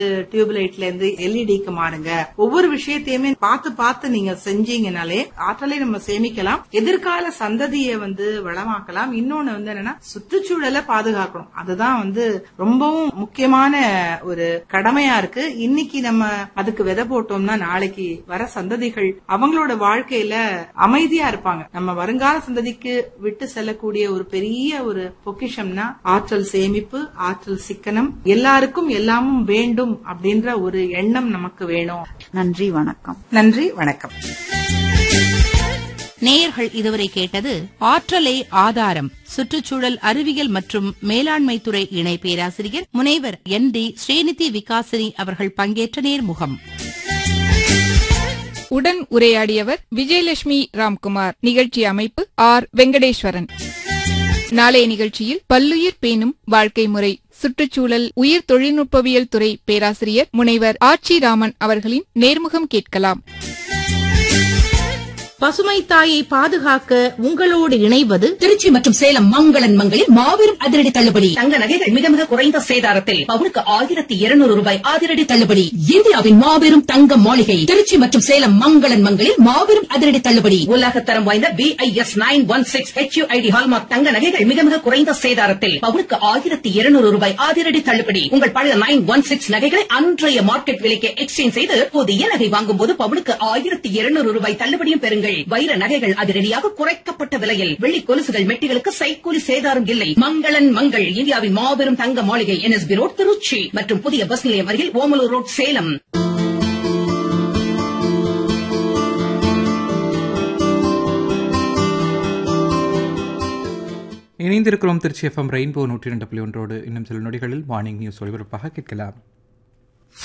டியூப்லைட்ல இருந்து எல்இடிக்கு மாறுங்க ஒவ்வொரு விஷயத்தையுமே பார்த்து பார்த்து நீங்க செஞ்சீங்கனாலே ஆற்றலை நம்ம சேமிக்கலாம் எதிர்கால சந்ததியை வந்து வளமாக்கலாம் இன்னொன்னு வந்து என்னன்னா சுற்றுச்சூழலை பாதுகாக்கணும் அதுதான் வந்து ரொம்பவும் முக்கியமான ஒரு கடமையா இருக்கு இன்னைக்கு நம்ம அதுக்கு விதை போட்டோம்னா நாளைக்கு வர சந்ததிகள் அவங்களோட வாழ்க்கையில அமைதியா இருப்பாங்க நம்ம வருங்கால சந்ததிக்கு விட்டு செல்லக்கூடிய ஒரு பெரிய ஒரு பொக்கிஷம்னா ஆற்றல் சேமிப்பு ஆற்றல் சிக்கனம் எல்லாருக்கும் எல்லாமும் வேண்டும் அப்படின்ற ஒரு எண்ணம் நமக்கு வேணும் நன்றி வணக்கம் நன்றி வணக்கம் நேயர்கள் இதுவரை கேட்டது ஆற்றலே ஆதாரம் சுற்றுச்சூழல் அறிவியல் மற்றும் மேலாண்மை துறை இணை பேராசிரியர் முனைவர் என் டி ஸ்ரீநிதி விகாசினி அவர்கள் பங்கேற்ற நேர்முகம் உடன் உரையாடியவர் விஜயலட்சுமி ராம்குமார் நிகழ்ச்சி அமைப்பு ஆர் வெங்கடேஸ்வரன் நாளைய நிகழ்ச்சியில் பல்லுயிர் பேணும் வாழ்க்கை முறை சுற்றுச்சூழல் உயிர் தொழில்நுட்பவியல் துறை பேராசிரியர் முனைவர் ஆட்சி ராமன் அவர்களின் நேர்முகம் கேட்கலாம் பசுமை தாயை பாதுகாக்க உங்களோடு இணைவது திருச்சி மற்றும் சேலம் மங்களன் மங்களில் மாபெரும் அதிரடி தள்ளுபடி தங்க நகைகள் மிக மிக குறைந்த சேதாரத்தில் பவுனுக்கு ஆயிரத்தி இருநூறு ரூபாய் அதிரடி தள்ளுபடி இந்தியாவின் மாபெரும் தங்க மாளிகை திருச்சி மற்றும் சேலம் மங்களன் மங்களில் மாபெரும் அதிரடி தள்ளுபடி உலகத்தரம் வாய்ந்த B I S nine one six HUID hallmark தங்க நகைகள் மிக மிக குறைந்த சேதாரத்தில் பவுனுக்கு ஆயிரத்தி இருநூறு ரூபாய் அதிரடி தள்ளுபடி உங்கள் பழைய நைன் ஒன் சிக்ஸ் நகைகளை அன்றைய மார்க்கெட் விலைக்கு எக்ஸ்சேஞ்ச் செய்து புதிய நகை வாங்கும் போது பவுனுக்கு ஆயிரத்தி இருநூறு ரூபாய் தள்ளுபடியும் பெறுங்கள் வைர நகைகள் அதிரடியாக குறைக்கப்பட்ட விலையில் வெள்ளி கொலுசுகள் மெட்டிகளுக்கு சைக்கூலி சேதாரம் இல்லை மங்களன் மங்கள் இந்தியாவின் மாபெரும் தங்க மாளிகை என்எஸ்பி ரோட் திருச்சி மற்றும் புதிய பஸ் நிலையம் அருகில் ஓமலூர் ரோட் சேலம் இணைந்திருக்கிறோம் திருச்சி எஃப்எம் ரெயின்போ நூற்றி ரெண்டு புள்ளி ஒன்றோடு இன்னும் சில நொடிகளில் மார்னிங் நியூஸ் ஒளிபரப்பாக கேட்கலாம்